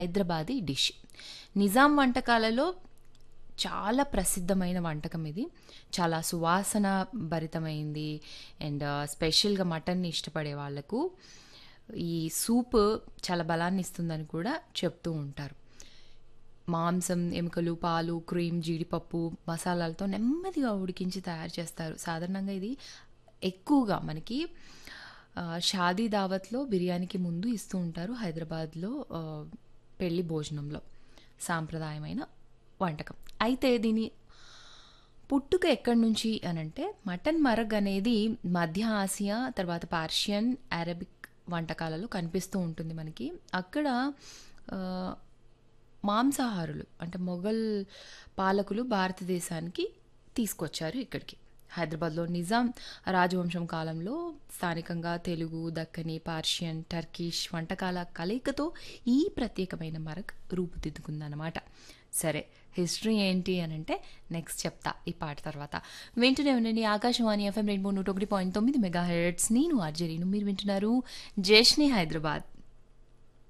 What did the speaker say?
Hyderabadi dish Nizam వంటకాలలో చాలా ప్రసిద్ధమైన వంటకం ఇది చాలా సువాసన భరితమైంది అండ్ స్పెషల్గా మటన్ని ఇష్టపడే వాళ్ళకు ఈ సూప్ చాలా బలాన్ని ఇస్తుందని కూడా చెప్తూ ఉంటారు మాంసం ఎముకలు పాలు క్రీమ్ జీడిపప్పు మసాలాలతో నెమ్మదిగా ఉడికించి తయారు చేస్తారు సాధారణంగా ఇది ఎక్కువగా మనకి ఆ, షాదీ దావత్లో బిర్యానీకి ముందు ఇస్తూ ఉంటారు హైదరాబాద్లో ఆ, పెళ్లి భోజనంలో సాంప్రదాయమైన వంటకం అయితే దీని పుట్టుక ఎక్కడి నుంచి అనంటే మటన్ మరగ్ అనేది మధ్య ఆసియా తర్వాత పార్షియన్ అరబిక్ వంటకాలలో కనిపిస్తూ ఉంటుంది మనకి అక్కడ ఆ, మాంసాహారులు అంటే మొఘల్ పాలకులు భారతదేశానికి తీసుకొచ్చారు ఇక్కడికి హైదరాబాద్లో నిజాం రాజవంశం కాలంలో స్థానికంగా తెలుగు దక్కని పార్షియన్ టర్కిష్ వంటకాల కలయికతో ఈ ప్రత్యేకమైన మరక్ రూపుదిద్దుకుందన్నమాట సరే హిస్టరీ ఏంటి అని అంటే నెక్స్ట్ చెప్తా ఈ పాట తర్వాత వింటూనే ఉండండి ఆకాశవాణి ఎఫ్ఎం రెండు నూట ఒకటి పాయింట్ తొమ్మిది మెగా హెడ్స్ నేను ఆర్జరీను మీరు వింటున్నారు జేష్ని హైదరాబాద్